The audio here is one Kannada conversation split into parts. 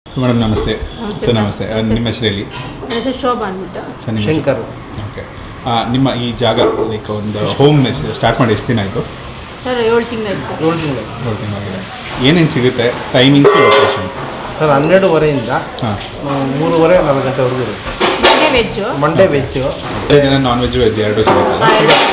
ಮೇಡಮ್ ನಮಸ್ತೆ ನಮಸ್ತೆ ಸರ್ ಸರ್. ನಮಸ್ತೆ ಆ, ನಿಮ್ಮ ಹೆಸರು ಹೇಳಿ ನನ್ನ ಹೆಸರು ಶೋಭಾ ಅಂದ್ಬಿಟ್ಟು ಸರ್ ನಿಮ್ಮ ಹೆಸರು? ಶಂಕರ್ ಓಕೆ ಆ, ನಿಮ್ಮ ಈ ಜಾಗ ಲೈಕ್ ಒಂದು ಹೋಮ್ ಸ್ಟಾರ್ಟ್ ಮಾಡಿ ಎಷ್ಟು ದಿನ ಆಯಿತು ಸರ್ ಏಳು ತಿಂಗಳು ಸರ್ ಏಳು ತಿಂಗಳು ಏಳು ತಿಂಗಳಾಗಿದೆ ಏನೇನು ಸಿಗುತ್ತೆ ಟೈಮಿಂಗ್ಸ್ ಲೊಕೇಶನ್ ಸರ್ ಹನ್ನೆರಡುವರೆಯಿಂದ ಹಾಂ ಆ, ಮೂರುವರೆ ನಾಲ್ಕು ಗಂಟೆವರೆಗೂ ಇರುತ್ತೆ ಮಂಡೆ ವೆಜ್ಜು ಮಂಡೇ ವೆಜ್ಜು ಬೇರೆ ದಿನ ನಾನ್ ವೆಜ್ ವೆಜ್ ಎರಡೂ ಸಿಗುತ್ತಲ್ಲ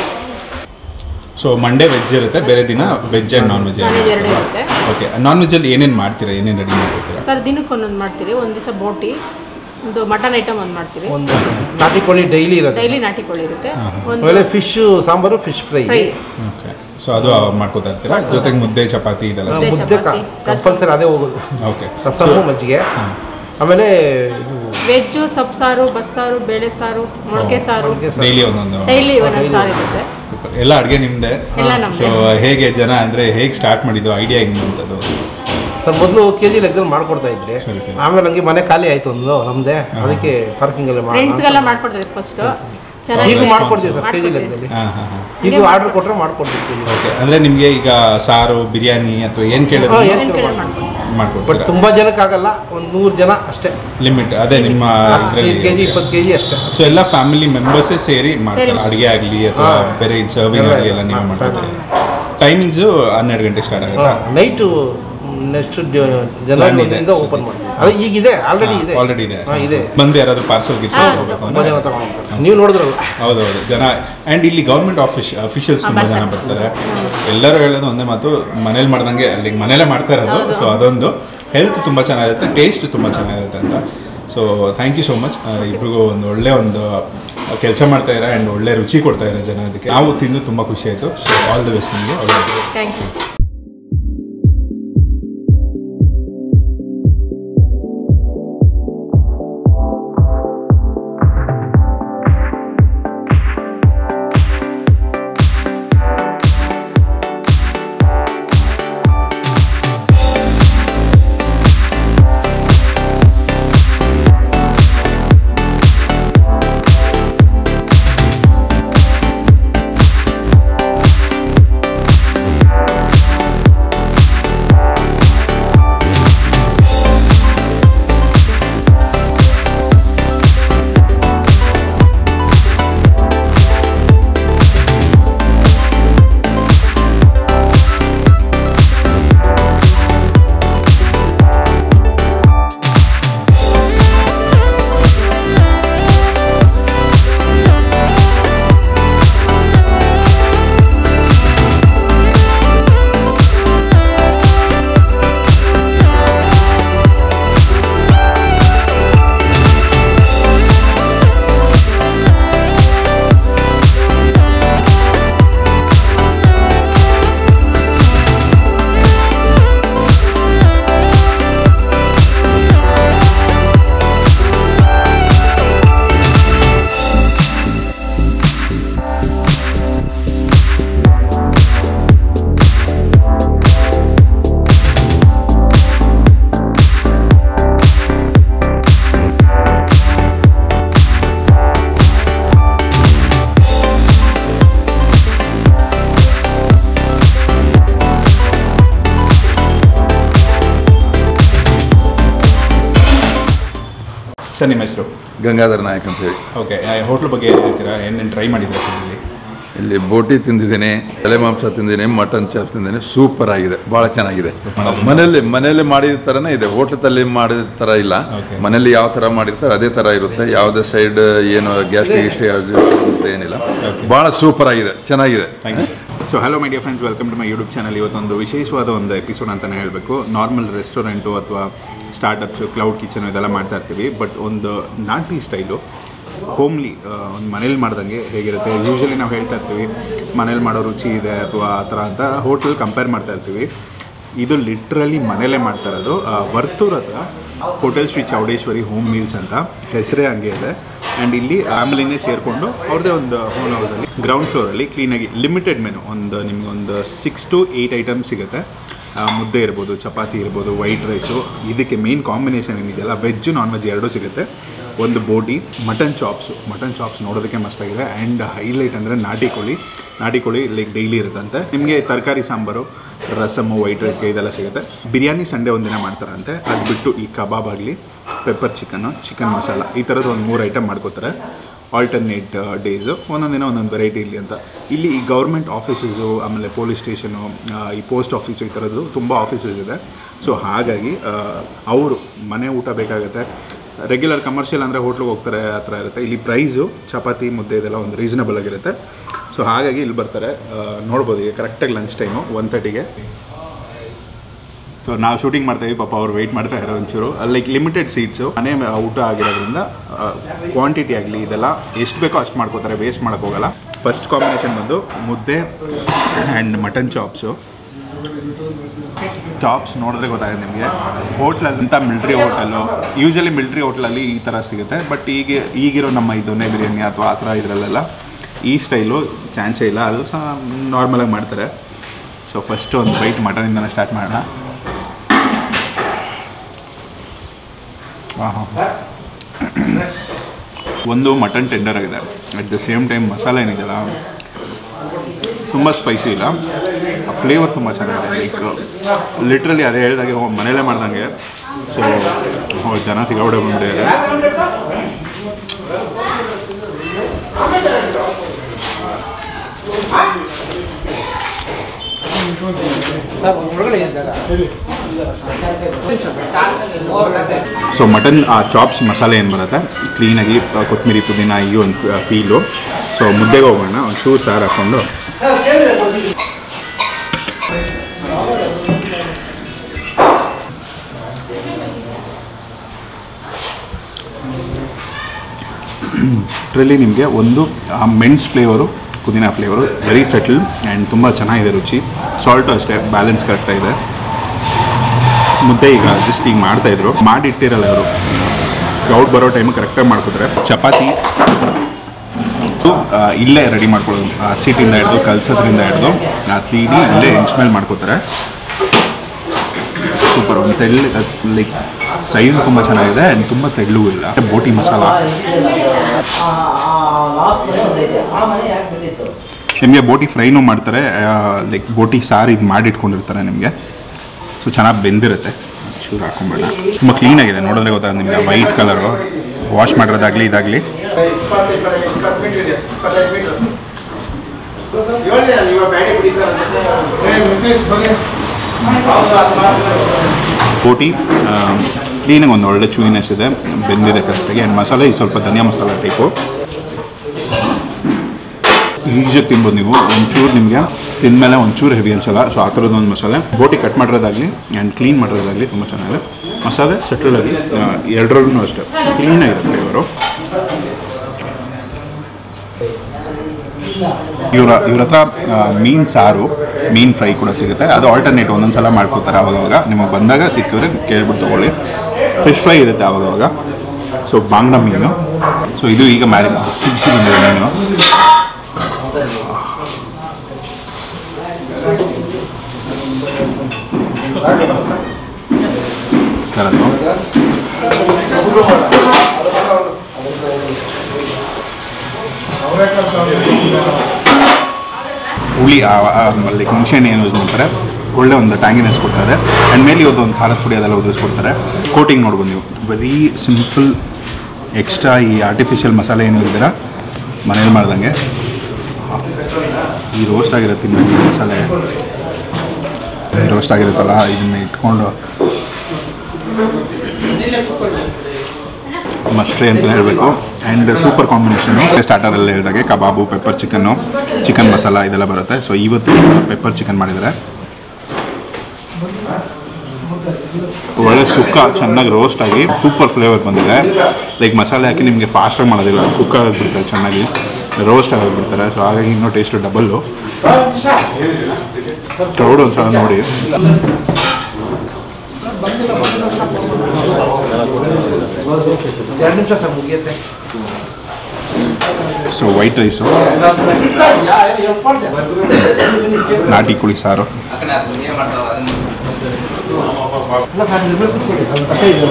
ಸೊ ಮಂಡೇ ವೆಜ್ ಇರುತ್ತೆ ಬೇರೆ ದಿನ veg and non veg non veg ಎರಡು ಇರುತ್ತೆ ಓಕೆ ನಾನ್ ವೆಜ್ಜಲ್ಲಿ ಏನೇನು ಮಾಡ್ತೀರಾ ಏನೇನು ರೆಡಿ ಮಾಡ್ಕೊತೀರಾ ಸರ್ ದಿನಕ್ಕೆ ಒಂದೊಂದು ಮಾಡ್ತೀರಿ ಒಂದು ದಿವಸ ಬೋಟಿ ಒಂದು ಮಟನ್ ಐಟಮ್ ಒಂದು ಮಾಡ್ತೀವಿ ಒಂದು ನಾಟಿ ಕೋಳಿ ಡೈಲಿ ಇರುತ್ತೆ ಡೈಲಿ ನಾಟಿ ಕೋಳಿ ಇರುತ್ತೆ ಹಾಂ, ಹಾಂ. ಒಂದು ಆಮೇಲೆ fish sambar fish fry fry okay so ಅದು ಮಾಡ್ಕೋತಾ ಇರ್ತೀರಾ ಜೊತೆಗೆ ಮುದ್ದೆ ಚಪಾತಿ ಇದೆಲ್ಲ ಮುದ್ದೆ, ಮುದ್ದೆ ಚಪಾತಿ, ಕಂಪಲ್ಸರಿ ಅದೇ ಹೋಗೋದು ಓಕೆ ರಸಮು ಮಜ್ಜಿಗೆ ಹಾಂ ಆಮೇಲೆ ಇದು ವೆಜ್ಜು ಸೊಪ್ಪು ಸಾರು ಬಸ್ಸಾರು ಬೇಳೆ ಸಾರು ಮೊಳಕೆ ಸಾರು ಮೊಳಕೆ ಸಾರು. ಡೈಲಿ ಒಂದೊಂದು ಡೈಲಿ ಒಂದೊಂದು ಸಾರು ಇರುತ್ತೆ ಎಲ್ಲ ಅಡುಗೆ ನಿಮ್ಮದೇ ಎಲ್ಲ ನಮ್ದೇ. ಸೊ ಹೇಗೆ ಜನ ಅಂದರೆ ಹೇಗೆ ಸ್ಟಾರ್ಟ್ ಮಾಡಿದ್ದು ಐಡಿಯಾ ಹೆಂಗೆ ಬಂತದ್ದು ಸರ್ ಮೊದಲು ಕೆ ಜಿ ಲೆಕ್ಕದಲ್ಲಿ ಮಾಡ್ಕೊಡ್ತಾ ಇದ್ರಿ ಸರಿ, ಸರಿ. ಆಮೇಲೆ ಹಂಗೆ ಮನೆ ಖಾಲಿ ಆಯ್ತು ಒಂದು ನಮ್ದೇ ಅದಕ್ಕೆ ಪಾರ್ಕಿಂಗ್ ಎಲ್ಲ ಫ್ರೆಂಡ್ಸ್ಗೆಲ್ಲ ಮಾಡ್ಕೊಡ್ತೀವಿ ಫಸ್ಟ್ ಚೆನ್ನಾಗಿ ಈಗ ಮಾಡ್ಕೊಡ್ತೀವಿ ಸರ್ ಕೆ ಜಿ ಮಾಡ್ಕೊಡ್ತೀವಿ. ಲೆಕ್ಕದಲ್ಲಿ ಹಾಂ ಹಾಂ ಹಾಂ ಈಗ ಆರ್ಡರ್ ಕೊಟ್ಟರೆ ಮಾಡ್ಕೊಡ್ತೀವಿ ಕೆ ಜಿ ಓಕೆ ಅಂದರೆ ನಿಮಗೆ ಈಗ ಸಾರು ಬಿರಿಯಾನಿ ಅಥವಾ ಏನು ಕೇಳಿದ್ರು ಹಾ, ಏನ್ ಏನ್ ಕೇಳಿ ಮಾಡ್ಕೊಡ್ತೀವಿ ಬಟ್ ಮಾಡ್ಕೊಡ್ತೀರಾ ತುಂಬಾ ಜನಕ್ಕೆ ಆಗಲ್ಲ ಒಂದು ನೂರು ಜನ ಅಷ್ಟೇ ಲಿಮಿಟ್ ಅದೇ ನಿಮ್ಮ ಹದಿನೈದು ಕೆ ಜಿ ಇದರಲ್ಲಿ ಇಪ್ಪತ್ತು ಕೆ ಜಿ ಅಷ್ಟೇ ಸೊ ಎಲ್ಲ ಫ್ಯಾಮಿಲಿ ಮೆಂಬರ್ಸೇ ಸೇರಿ ಮಾಡ್ತಾರೆ ಸೇರಿ. ಅಡುಗೆ ಆಗಲಿ ಅಥವಾ ಹಾ. ಬೇರೆ ಸರ್ವಿಂಗ್ ಎಲ್ಲ ಆಗಲಿ ಎಲ್ಲ ಇದೆ. ನೀವು ಹಾ, ಮಾಡ್ಕೊತಾರೆ ಟೈಮಿಂಗ್ಸು ಹನ್ನೆರಡು ಗಂಟೆ ಸ್ಟಾರ್ಟ್ ಆಗುತ್ತಾ ನೈಟು ನೆಕ್ಸ್ಟ್ Plan ಜನವರಿ ಇದೆ, ಒಂದರಿಂದ ಓಪನ್ ಮಾಡ್ತೀವಿ ಅದು ಈಗ ಇದೆ ಆಲ್ರೆಡಿ ಇದೆ ಆಲ್ರೆಡಿ ಇದೆ ಹಾ, ಇದೆ ಬಂದು ಯಾರಾದರೂ ಪಾರ್ಸಲ್ ಗಿಟ್ಸ್ ಹಾ, ತುಂಬ ಜನ ತಗೊಂಡು ನೀವು ನೋಡಿದ್ರಲ್ಲ ಹೌದೌದು ಜನ ಆ್ಯಂಡ್ ಇಲ್ಲಿ ಗೌರ್ಮೆಂಟ್ ಆಫೀಸ್ ಅಫಿಷಿಯಲ್ಸ್ ತುಂಬ ಜನ ಬರ್ತಾರೆ ಎಲ್ಲರೂ ಹೇಳೋದು ಒಂದೇ ಮಾತು ಮನೇಲಿ ಮಾಡ್ದಂಗೆ ಅಲ್ಲಿ ಮನೇಲೇ ಮಾಡ್ತಾ ಇರೋದು ಸೊ ಅದೊಂದು ಹೆಲ್ತ್ ತುಂಬ ಚೆನ್ನಾಗಿರುತ್ತೆ ಟೇಸ್ಟ್ ತುಂಬ ಚೆನ್ನಾಗಿರುತ್ತೆ ಅಂತ so thank you so much ಇಬ್ರಿಗೂ ಒಂದು ಒಳ್ಳೆ ಒಂದು ಕೆಲಸ ಮಾಡ್ತಾ ಇದ್ದಾರೆ ಆ್ಯಂಡ್ ಒಳ್ಳೆ ರುಚಿ ಕೊಡ್ತಾ ಇದ್ದಾರೆ ಜನ ಅದಕ್ಕೆ ನಾವು ತಿಂದು ತುಂಬ ಖುಷಿ ಆಯಿತು ಸೊ ಆಲ್ ದ ಬೆಸ್ಟ್ ನಿಮಗೆ ಒಳ್ಳೆಯದು ಥ್ಯಾಂಕ್ ಯು ಸರ್ ನಿಮ್ಮ ಹೆಸರು ಗಂಗಾಧರ ನಾಯಕ್ ಅಂತ ಹೇಳಿ ಓಕೆ ಹೋಟ್ಲ್ ಬಗ್ಗೆ ಏನು ಹೇಳ್ತೀರಾ ಏನೇನು ಟ್ರೈ ಮಾಡಿದ್ದೀರಾ ಸರ್ ಇಲ್ಲಿ ಇಲ್ಲಿ ಬೋಟಿ ತಿಂದಿದ್ದೀನಿ ಎಲೆ ಮಾಂಸ ತಿಂದಿದ್ದೀನಿ ಮಟನ್ ಚಾಪ್ ತಿಂದಿದ್ದೀನಿ ಸೂಪರ್ ಆಗಿದೆ ಭಾಳ ಚೆನ್ನಾಗಿದೆ ಮನೆಯಲ್ಲಿ ಮನೆಯಲ್ಲಿ ಮಾಡಿದ ಥರನೇ ಇದೆ ಹೋಟ್ಲದಲ್ಲಿ ಮಾಡಿದ ಥರ ಇಲ್ಲ Okay. ಮನೆಯಲ್ಲಿ ಯಾವ ಥರ ಮಾಡಿರ್ತಾರೆ ಅದೇ ಥರ ಇರುತ್ತೆ ಯಾವುದೇ ಸೈಡ್ ಏನು ಗ್ಯಾಸ್ಟ್ರಿಕ್ ಗಿಸ್ಟ್ರಿ ಅಂತ ಏನಿಲ್ಲ ಭಾಳ ಸೂಪರ್ ಆಗಿದೆ ಚೆನ್ನಾಗಿದೆ thank you so hello my dear friends welcome to my YouTube channel ಇವತ್ತೊಂದು ವಿಶೇಷವಾದ ಒಂದು ಎಪಿಸೋಡ್ ಅಂತಲೇ ಹೇಳಬೇಕು ನಾರ್ಮಲ್ ರೆಸ್ಟೋರೆಂಟು ಅಥವಾ ಸ್ಟಾರ್ಟಪ್ಸು ಕ್ಲೌಡ್ ಕಿಚನ್ ಇದೆಲ್ಲ ಮಾಡ್ತಾ ಇರ್ತೀವಿ ಬಟ್ ಒಂದು ನಾಟಿ ಸ್ಟೈಲು ಹೋಮ್ಲಿ ಒಂದು ಮನೇಲಿ ಮಾಡ್ದಂಗೆ ಹೇಗಿರುತ್ತೆ ಯೂಶ್ವಲಿ ನಾವು ಹೇಳ್ತಾ ಇರ್ತೀವಿ ಮನೇಲಿ ಮಾಡೋ ರುಚಿ ಇದೆ ಅಥವಾ ಆ ಥರ ಅಂತ ಹೋಟೆಲ್ ಕಂಪೇರ್ ಮಾಡ್ತಾ ಇರ್ತೀವಿ ಇದು ಲಿಟ್ರಲಿ ಮನೇಲೇ ಮಾಡ್ತಾ ಇರೋದು ಆ, ವರ್ತೂರ್ ಹತ್ರ hotel Shri Chowdeshwari home meals ಅಂತ ಹೆಸರೇ ಹಂಗೆ ಇದೆ ಆ್ಯಂಡ್ ಇಲ್ಲಿ ಫ್ಯಾಮಿಲಿನೇ ಸೇರಿಕೊಂಡು ಅವ್ರದ್ದೇ ಒಂದು ಹೋಮ್ ಹೌಸಲ್ಲಿ ಗ್ರೌಂಡ್ ಫ್ಲೋರಲ್ಲಿ ಕ್ಲೀನಾಗಿ ಲಿಮಿಟೆಡ್ ಮೆನು ಒಂದು ನಿಮ್ಗೆ ಒಂದು ಸಿಕ್ಸ್ ಟು ಏಯ್ಟ್ ಐಟಮ್ಸ್ ಸಿಗುತ್ತೆ ಆ, ಮುದ್ದೆ ಇರ್ಬೋದು ಚಪಾತಿ ಇರ್ಬೋದು ವೈಟ್ ರೈಸು ಇದಕ್ಕೆ ಮೇನ್ ಕಾಂಬಿನೇಷನ್ ಏನಿದೆಯಲ್ಲ ವೆಜ್ ನಾನ್ ವೆಜ್ ಎರಡೂ ಸಿಗುತ್ತೆ ಒಂದು ಬೋಟಿ ಮಟನ್ ಚಾಪ್ಸು ಮಟನ್ ಚಾಪ್ಸ್ ನೋಡೋದಕ್ಕೆ ಮಸ್ತಾಗಿದೆ ಆ್ಯಂಡ್ ಹೈಲೈಟ್ ಅಂದರೆ ನಾಟಿ ಕೋಳಿ ನಾಟಿ ಕೋಳಿ ಲೈಕ್ ಡೈಲಿ ಇರುತ್ತಂತೆ ನಿಮಗೆ ತರಕಾರಿ ಸಾಂಬಾರು ರಸಮ್ಮು ವೈಟ್ ರೈಸ್ಗೆ ಇದೆಲ್ಲ ಸಿಗುತ್ತೆ ಬಿರಿಯಾನಿ ಸಂಡೇ ಒಂದಿನ ಮಾಡ್ತಾರಂತೆ ಅದು ಬಿಟ್ಟು ಈ ಕಬಾಬ್ ಆಗಲಿ ಪೆಪ್ಪರ್ ಚಿಕನ್ನು ಚಿಕನ್ ಮಸಾಲ ಈ ಥರದ್ದು ಒಂದು ಮೂರು ಐಟಮ್ ಮಾಡ್ಕೋತಾರೆ ಆಲ್ಟರ್ನೇಟ್ ಡೇಸು ಒಂದೊಂದು ದಿನ ಒಂದೊಂದು ವೆರೈಟಿ ಇಲ್ಲಿ ಅಂತ ಇಲ್ಲಿ ಈ ಗೌರ್ಮೆಂಟ್ ಆಫೀಸಸ್ಸು ಆಮೇಲೆ ಪೊಲೀಸ್ ಸ್ಟೇಷನು ಈ ಪೋಸ್ಟ್ ಆಫೀಸು ಈ ಥರದ್ದು ತುಂಬ ಆಫೀಸಸ್ ಇದೆ ಸೊ ಹಾಗಾಗಿ ಅವರು ಮನೆ ಊಟ ಬೇಕಾಗುತ್ತೆ ರೆಗ್ಯುಲರ್ ಕಮರ್ಷಿಯಲ್ ಅಂದರೆ ಹೋಟ್ಲಿಗೆ ಹೋಗ್ತಾರೆ ಆ ಥರ ಇರುತ್ತೆ ಇಲ್ಲಿ ಪ್ರೈಸು ಚಪಾತಿ ಮುದ್ದೆ ಇದೆಲ್ಲ ಒಂದು ರೀಸನಬಲ್ ಆಗಿರುತ್ತೆ ಸೊ ಹಾಗಾಗಿ ಇಲ್ಲಿ ಬರ್ತಾರೆ ಆ, ನೋಡ್ಬೋದು ಈಗ ಕರೆಕ್ಟಾಗಿ ಲಂಚ್ ಟೈಮು ಒನ್ ತರ್ಟಿಗೆ ಸೊ ನಾವು ಶೂಟಿಂಗ್ ಮಾಡ್ತಾ ಇದ್ದೀವಿ ಪಾಪ ಅವ್ರು ವೆಯ್ಟ್ ಮಾಡ್ತಾ ಇರೋ ಒಂಚೂರು ಲೈಕ್ ಲಿಮಿಟೆಡ್ ಸೀಟ್ಸು ಮನೆ ಮ- ಊಟ ಆಗಿರೋದ್ರಿಂದ ಕ್ವಾಂಟಿಟಿ ಆಗಲಿ ಇದೆಲ್ಲ ಎಷ್ಟು ಬೇಕೋ ಅಷ್ಟು ಮಾಡ್ಕೋತಾರೆ ವೇಸ್ಟ್ ಮಾಡೋಕೆ ಹೋಗಲ್ಲ ಫಸ್ಟ್ ಕಾಂಬಿನೇಷನ್ ಬಂದು ಮುದ್ದೆ ಆ್ಯಂಡ್ ಮಟನ್ ಚಾಪ್ಸು ಚಾಪ್ಸ್ ನೋಡಿದ್ರೆ ಗೊತ್ತಾಗುತ್ತೆ ನಿಮಗೆ ಹೋಟ್ಲಲ್ಲಿ ಅಂತ ಮಿಲ್ಟ್ರಿ ಹೋಟೆಲು ಯೂಶಲಿ ಮಿಲ್ಟ್ರಿ ಹೋಟ್ಲಲ್ಲಿ ಈ ಥರ ಸಿಗುತ್ತೆ ಬಟ್ ಈಗ ಈಗಿರೋ ನಮ್ಮ ಈ ದೊನ್ನೆ ಬಿರಿಯಾನಿ ಅಥವಾ ಆ ಥರ ಇದರಲ್ಲೆಲ್ಲ ಈ ಸ್ಟೈಲು ಚಾನ್ಸೇ ಇಲ್ಲ ಅದು ಸಹ ನಾರ್ಮಲಾಗಿ ಮಾಡ್ತಾರೆ ಸೊ ಫಸ್ಟ್ ಒಂದು ಬೈಟ್ ಮಟನಿಂದನೇ ಸ್ಟಾರ್ಟ್ ಮಾಡೋಣ ಆಹಾ. ಒಂದು ಮಟನ್ ಟೆಂಡರ್ ಆಗಿದೆ ಅಟ್ ದ ಸೇಮ್ ಟೈಮ್ ಮಸಾಲೆ ಏನಿದೆಯಲ್ಲ ತುಂಬ ಸ್ಪೈಸಿ ಇಲ್ಲ ಫ್ಲೇವರ್ ತುಂಬ ಚೆನ್ನಾಗಿದೆ ಲೈಕ್ ಲಿಟ್ರಲಿ ಅದೇ ಹೇಳ್ದಾಗೆ ಓ, ಮನೇಲೇ ಮಾಡ್ದಂಗೆ ಸೊ ಜನ ಸಿಗಾಬಿಡೆ ಬಂದ್ಬಿಟ್ಟಿದ್ದಾರೆ ಒಳಗಡೆ ಏನು ಜಾಗ ಸೊ ಮಟನ್ ಆ ಚಾಪ್ಸ್ ಮಸಾಲೆ ಏನು ಬರುತ್ತೆ ಕ್ಲೀನಾಗಿ ಕೊತ್ತಂಬರಿ ಪುದೀನ ಈ ಒಂದು ಫೀಲು ಸೊ ಮುದ್ದೆಗೆ ಹೋಗೋಣ ಒಂಚೂರು ಸಾರು ಹಾಕ್ಕೊಂಡು ಇದರಲ್ಲಿ ನಿಮಗೆ ಒಂದು ಮೆಣಸ್ ಫ್ಲೇವರು ಪುದೀನ ಫ್ಲೇವರು ವೆರಿ ಸೆಟಲ್ ಆ್ಯಂಡ್ ತುಂಬ ಚೆನ್ನಾಗಿದೆ ರುಚಿ ಸಾಲ್ಟು ಅಷ್ಟೇ ಬ್ಯಾಲೆನ್ಸ್ ಕರೆಕ್ಟಾಗಿದೆ ಮುದ್ದೆ ಈಗ ಜಸ್ಟ್ ಈಗ ಮಾಡ್ತಾ ಇದ್ರು ಮಾಡಿ ಇಟ್ಟಿರಲ್ಲ ಅವರು ಕ್ರೌಡ್ ಬರೋ ಟೈಮ್ ಕರೆಕ್ಟಾಗಿ ಮಾಡ್ಕೋತಾರೆ ಚಪಾತಿ ಇದು, ಆ, ಇಲ್ಲೇ ರೆಡಿ ಮಾಡ್ಕೊಳ್ಳೋದು ಆ ಸೀಟಿಂದ ಹಿಡಿದು ಕಲ್ಸೋದ್ರಿಂದ ಹಿಡಿದು ಆ ತೀಡಿ ಇಲ್ಲೇ ಹೆಂಚ್ ಮೇಲೆ ಮಾಡ್ಕೋತಾರೆ ಸೂಪರ್ ಒಂದು ತೆಳ್ಳು ಲೈಕ್ ಸೈಜು ತುಂಬ ಚೆನ್ನಾಗಿದೆ ಆ್ಯಂಡ್ ತುಂಬ ತೆಳ್ಳು ಇಲ್ಲ ಬೋಟಿ ಮಸಾಲ ನಿಮಗೆ ಬೋಟಿ ಫ್ರೈನೂ ಮಾಡ್ತಾರೆ ಲೈಕ್ ಬೋಟಿ ಸಾರು ಇದು ಮಾಡಿಟ್ಕೊಂಡಿರ್ತಾರೆ ನಿಮಗೆ ಸೊ ಚೆನ್ನಾಗಿ ಬೆಂದಿರುತ್ತೆ ಚೂರು ಹಾಕೊಂಬೇಡ ತುಂಬ ಕ್ಲೀನಾಗಿದೆ ನೋಡಿದ್ರೆ ಗೊತ್ತಾಗುತ್ತೆ ನಿಮಗೆ ವೈಟ್ ಕಲರು ವಾಶ್ ಮಾಡಿರೋದಾಗಲಿ ಇದಾಗಲಿ ಬೋಟಿ ಕ್ಲೀನಾಗಿ ಒಂದು ಒಳ್ಳೆ ಚೂಯಿನೆಸ್ ಇದೆ ಬೆಂದಿದೆ ಕರೆಕ್ಟಾಗಿ ಆ್ಯಂಡ್ ಮಸಾಲೆ ಈ ಸ್ವಲ್ಪ ಧನಿಯಾ ಮಸಾಲ ಟೈಪು ಈಜಿಯಾಗಿ ತಿನ್ಬೋದು ನೀವು ಒಂಚೂರು ನಿಮಗೆ ತಿಂದಮೇಲೆ ಒಂಚೂರು ಹೆವಿ ಅನ್ಸಲ್ಲ ಸೊ ಆ ಥರದ್ದು ಒಂದು ಮಸಾಲೆ ಬೋಟಿ ಕಟ್ ಮಾಡಿರೋದಾಗಲಿ ಆ್ಯಂಡ್ ಕ್ಲೀನ್ ಮಾಡಿರೋದಾಗಲಿ ತುಂಬ ಚೆನ್ನಾಗಿದೆ ಮಸಾಲೆ ಸೆಟಲ್ ಆಗಿ ಆ, ಎರಡರಲ್ಲೂ ಅಷ್ಟೇ ಕ್ಲೀನಾಗಿದೆ ಫ್ಲೇವರು ಇವ್ರ ಇವ್ರ ಹತ್ರ ಆ, ಮೀನ್ ಸಾರು ಮೀನ್ ಫ್ರೈ ಕೂಡ ಸಿಗುತ್ತೆ ಅದು ಆಲ್ಟರ್ನೇಟ್ ಒಂದೊಂದು ಸಲ ಮಾಡ್ಕೋತಾರೆ ಅವಾಗವಾಗ ನಿಮಗೆ ಬಂದಾಗ ಸಿಕ್ಕಿದ್ರೆ ಕೇಳ್ಬಿಟ್ಟು ತೊಗೊಳ್ಳಿ ಫಿಶ್ ಫ್ರೈ ಇರುತ್ತೆ ಅವಾಗವಾಗ ಸೊ ಬಾಂಗ್ಡಾ ಮೀನು ಸೊ ಇದು ಈಗ ಮ್ಯಾರಿ ಬಿಸಿ ಬಿಸಿ ಬಂದಿದೆ ಮೀನು ಥರದ್ದು ಹುಳಿ ಲೈಕ್ ಹುಣಸೆಹಣ್ಣು ಏನು ಯೂಸ್ ಮಾಡ್ತಾರೆ ಒಳ್ಳೆ ಒಂದು ಟ್ಯಾಂಗಿನೆಸ್ ಕೊಡ್ತಾರೆ ಆ್ಯಂಡ್ ಮೇಲೆ ಇವತ್ತು ಒಂದು ಖಾರದ ಪುಡಿ ಅದೆಲ್ಲ ಉದಿಸ್ಕೊಡ್ತಾರೆ ಕೋಟಿಂಗ್ ನೋಡ್ಬೋದು ನೀವು ವೆರಿ ಸಿಂಪಲ್ ಎಕ್ಸ್ಟ್ರಾ ಈ ಆರ್ಟಿಫಿಷಿಯಲ್ ಮಸಾಲೆ ಏನು ಇಲ್ದಿರ ಮನೇಲಿ ಮಾಡ್ದಂಗೆ ಈ ರೋಸ್ಟ್ ಆಗಿರುತ್ತೆ ತಿನ್ಬೇಕು ಈ ಮಸಾಲೆ ಈ ರೋಸ್ಟ್ ಆಗಿರುತ್ತಲ್ಲ ಇದನ್ನ ಇಟ್ಕೊಂಡು ಮಸ್ಟ್ರಿ ಅಂತ ಹೇಳಬೇಕು ಆ್ಯಂಡ್ ಸೂಪರ್ ಕಾಂಬಿನೇಷನು ಸ್ಟಾರ್ಟರಲ್ಲಿ ಹೇಳಿದಾಗೆ kebab pepper chicken chicken masala ಇದೆಲ್ಲ ಬರುತ್ತೆ ಸೊ ಇವತ್ತು ಪೆಪ್ಪರ್ ಚಿಕನ್ ಮಾಡಿದ್ದಾರೆ ಒಳ್ಳೆ ಸುಕ್ಕ ಚೆನ್ನಾಗಿ ರೋಸ್ಟ್ ಆಗಿ ಸೂಪರ್ ಫ್ಲೇವರ್ ಬಂದಿದೆ ಲೈಕ್ ಮಸಾಲೆ ಹಾಕಿ ನಿಮಗೆ ಫಾಸ್ಟಾಗಿ ಮಾಡೋದಿಲ್ಲ ಕುಕ್ ಆಗಿಬಿಡ್ತಾರೆ ಚೆನ್ನಾಗಿ ರೋಸ್ಟ್ ಆಗಿಬಿಡ್ತಾರೆ ಸೊ ಹಾಗಾಗಿ ಇನ್ನೂ ಟೇಸ್ಟು ಡಬಲ್ಲು ಕ್ರೌಡ್ ಒಂದ್ಸಲ ನೋಡಿ ಎರಡು ನಿಮಿಷ ಸರ್ ಮುಗಿಯುತ್ತೆ ಸೊ ವೈಟ್ ರೈಸು ನಾಟಿ ಕುಳಿ ಸಾರು ಇಲ್ಲ ಸರ್ ನಿಮಗೆ ಕೂತ್ಕೊಳ್ಳಿ ಅದು ಕಟ್ಟೆ ಇದೆ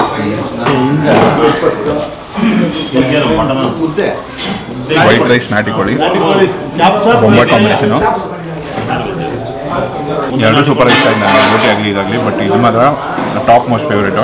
ಮುದ್ದೆ ವೈಟ್ ರೈಸ್ ನಾಟಿ ಕೋಳಿ ಬೊಂಬಾಟ್ ಕಾಂಬಿನೇಷನು ಎರಡು ಸೂಪರ್ ಇಷ್ಟ ಆಯ್ತು ನನಗೆ ಬೋಟಿ ಆಗಲಿ ಇದಾಗಲಿ ಬಟ್ ಇದು ಮಾತ್ರ top most favourite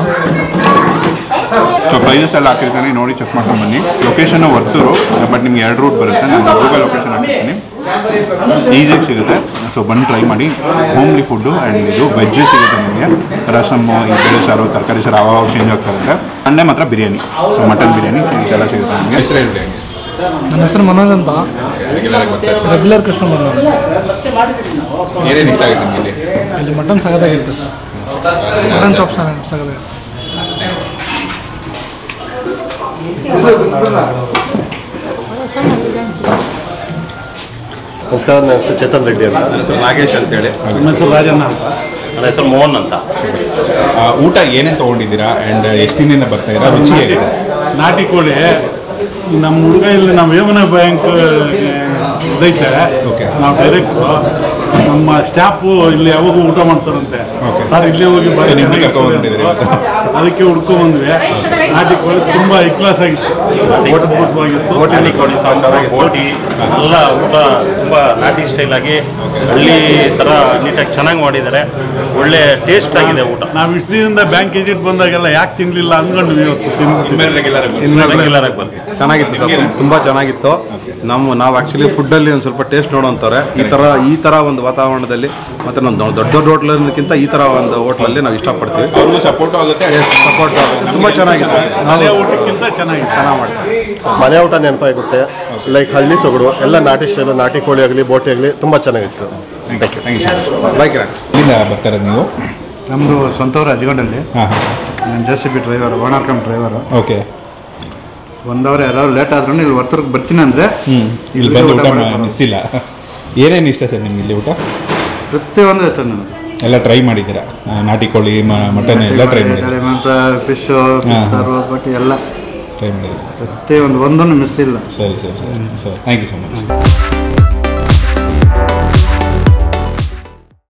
so prices ಎಲ್ಲ ಹಾಕಿರ್ತೀನಿ ನೋಡಿ ಚೆಕ್ ಮಾಡ್ಕೊಂಡು ಬನ್ನಿ ಲೊಕೇಶನ್ನು ವರ್ತೂರು ಬಟ್ ನಿಮ್ಗೆ ಎರಡು ರೂಟ್ ಬರುತ್ತೆ ನಾನು ಗೂಗಲ್ ಲೊಕೇಶನ್ ಹಾಕಿರ್ತೀನಿ ಈಸಿಯಾಗಿ ಸಿಗುತ್ತೆ ಸೊ ಬಂದು ಟ್ರೈ ಮಾಡಿ ಹೋಮ್ಲಿ ಫುಡ್ಡು ಆ್ಯಂಡ್ ಇದು ವೆಜ್ ಸಿಗುತ್ತೆ ನಿಮಗೆ ರಸಮ್ಮು ಈ ಬೇಳೆ ಸಾರು ತರಕಾರಿ ಸಾರು ಅವಾಗ ಚೇಂಜ್ ಆಗ್ತಾ ಇರುತ್ತೆ ಸಂಡೇ ಮಾತ್ರ ಬಿರಿಯಾನಿ ಸೊ ಮಟನ್ ಬಿರಿಯಾನಿ ಇದೆಲ್ಲ ಸಿಗುತ್ತೆ ನಿಮಗೆ ಹೆಸರು ಹೇಳಿ ನನ್ನ ಹೆಸರು ಮನೋಜ್ ಅಂತ ರೆಗ್ಯುಲರ್ ಕಸ್ಟಮರ್ ನಾನು ಏನೇನು ಇಷ್ಟ ಆಗುತ್ತೆ ನಿಮಗೆ ಇಲ್ಲಿ ಇಲ್ಲಿ ಮಟನ್ ಸಗದಾಗಿರುತ್ತೆ ಸರ್ ಮಟನ್ ಚಾಪ್ ಸಗದಾಗಿರುತ್ತೆ ನಮಸ್ಕಾರ ನನ್ನ ಹೆಸರು ಚೇತನ್ ರೆಡ್ಡಿ ಅಂತ ನಾಗೇಶ್ ಅಂತೇಳಿ ನನ್ನ ಹೆಸರು ರಾಜಣ್ಣ ಅಂತ ನನ್ನ ಹೆಸರು ಮೋಹನ್ ಅಂತ ಊಟ ಏನೇನು ತೊಗೊಂಡಿದ್ದೀರಾ ಆ್ಯಂಡ್ ಎಷ್ಟು ದಿನದಿಂದ ಬರ್ತಾ ಇದ್ದೀರಾ ರುಚಿ ಹೇಗಿದೆ ನಾಟಿ ಕೋಳಿ ನಮ್ಮ ಹುಡುಗ ಇಲ್ಲಿ ನಮ್ಮ ವೇಮನ ಬ್ಯಾಂಕ್ ಇದೈತೆ Okay. ನಾವು ಡೈರೆಕ್ಟ್ ನಮ್ಮ ಸ್ಟಾಫು ಇಲ್ಲಿ ಯಾವಾಗೂ ಊಟ ಮಾಡ್ತಾರಂತೆ Okay. ಸರ್ ಇಲ್ಲೇ ಹೋಗಿ ಬಾರಿ So, ನಿಮ್ಗೆ ಚೆನ್ನಾಗಿತ್ತು ಕರ್ಕೊಂಡ್ ಬಂದಿದ್ದೀರಿ ಇವತ್ತು? ಅದಕ್ಕೆ ಹುಡ್ಕೊಂಡ್ ಬಂದ್ವಿ ನಾಟಿ ಕೋಳಿ ತುಂಬಾ ಹೈ ಕ್ಲಾಸ್ ಆಗಿತ್ತು ಊಟಪೂರ್ವವಾಗಿತ್ತು ನಾಟಿ ಕೋಳಿ ಸಾಂಬಾರು ಬೋಟಿ ಎಲ್ಲ ಊಟ ತುಂಬ ನಾಟಿ ಸ್ಟೈಲ್ ಆಗಿ ಹಳ್ಳಿ ಥರ ನೀಟಾಗಿ ಚೆನ್ನಾಗಿ ಮಾಡಿದ್ದಾರೆ ಒಳ್ಳೆ ಟೇಸ್ಟ್ ಆಗಿದೆ ಊಟ ನಾವು ಇಷ್ಟು ದಿನದಿಂದ ಬ್ಯಾಂಕ್ ಏಜೆಂಟ್ ಬಂದಾಗೆಲ್ಲ ಯಾಕೆ ತಿನ್ಲಿಲ್ಲ ಅಂದ್ಕೊಂಡ್ವಿ ಇವತ್ತು ತಿಂದ್ಬಿಟ್ಟು ರೆಗ್ಯುಲರ್ ಆಗಿ ಬರ್ತೀವಿ ಚೆನ್ನಾಗಿತ್ತು ಸರ್ ತುಂಬ ಚೆನ್ನಾಗಿತ್ತು ನಮ್ಮ ನಾವು ಆ್ಯಕ್ಚುಲಿ ಫುಡ್ಡಲ್ಲಿ ಒಂದು ಸ್ವಲ್ಪ ಟೇಸ್ಟ್ ನೋಡೋಂತಾರೆ ಈ ಥರ ಈ ಥರ ಒಂದು ವಾತಾವರಣದಲ್ಲಿ ಮತ್ತು ನಾವು ದೊಡ್ಡ ದೊಡ್ಡ ಹೋಟ್ಲಕ್ಕಿಂತ ಈ ಥರ ಒಂದು ಹೋಟ್ಲಲ್ಲಿ ನಾವು ಇಷ್ಟಪಡ್ತೀವಿ ಅವ್ರಿಗೂ ಸಪೋರ್ಟು ಆಗುತ್ತೆ ಸಪೋರ್ಟ್ ತುಂಬ ಚೆನ್ನಾಗಿತ್ತು ಮನೆ ಊಟಕ್ಕಿಂತ ಚೆನ್ನಾಗಿತ್ತು ಚೆನ್ನಾಗಿ ಮಾಡ್ತೀವಿ ಮನೆ ಊಟ ನೆನಪಾಗುತ್ತೆ ಲೈಕ್ ಹಳ್ಳಿ ಸೊಗಡು ಎಲ್ಲ ನಾಟಿ ಸ್ಟೈಲ್ ನಾಟಿ ಕೋಳಿ ಆಗಲಿ ಬೋಟಿ ಆಗಲಿ ತುಂಬ ಚೆನ್ನಾಗಿತ್ತು ಥ್ಯಾಂಕ್ ಯು ಬಾಯ್ ಕಿರಣ್ ಇಲ್ಲಿಂದ ಬರ್ತಾ ಇರೋದು ನೀವು ನಮ್ಮದು ಸ್ವಂತವರು ಅಜಗೊಂಡಲ್ಲಿ ಹಾಂ ಹಾಂ ನಾನು J C B driver owner cum driver okay ಒಂದು ಅವರ್ ಯಾರು ಲೇಟ್ ಆದ್ರೂ ಇಲ್ಲಿ ವರ್ತೂರ್ಗೆ ಬರ್ತೀನಿ ಅಂದರೆ ಹ್ಞೂ ಇಲ್ಲಿ ಬಂದು ಊಟ ಮಾಡೋದು. ಮಿಸ್ ಇಲ್ಲ ಏನೇನು ಇಷ್ಟ ಸರ್ ನಿಮ್ಗೆ ಇಲ್ಲಿ ಊಟ ಪ್ರತಿಯೊಂದು ಇಷ್ಟ ನನಗೆ ಎಲ್ಲ ಟ್ರೈ ಮಾಡಿದ್ದೀರಾ ಆ, ನಾಟಿ ಕೋಳಿ ಮಟನ್ ಎಲ್ಲ ಟ್ರೈ ಮಾಡಿದ್ದೀರಾ ತಲೆ ಮಾಂಸ ಫಿಶು ಹಾ. ಸಾರು ಬಟ್ ಎಲ್ಲ ಟ್ರೈ ಮಾಡಿದ್ದೀರಾ ಪ್ರತಿಯೊಂದು ಒಂದನ್ನು ಮಿಸ್ ಇಲ್ಲ ಸರಿ ಸರಿ ಸರಿ sir thank you so much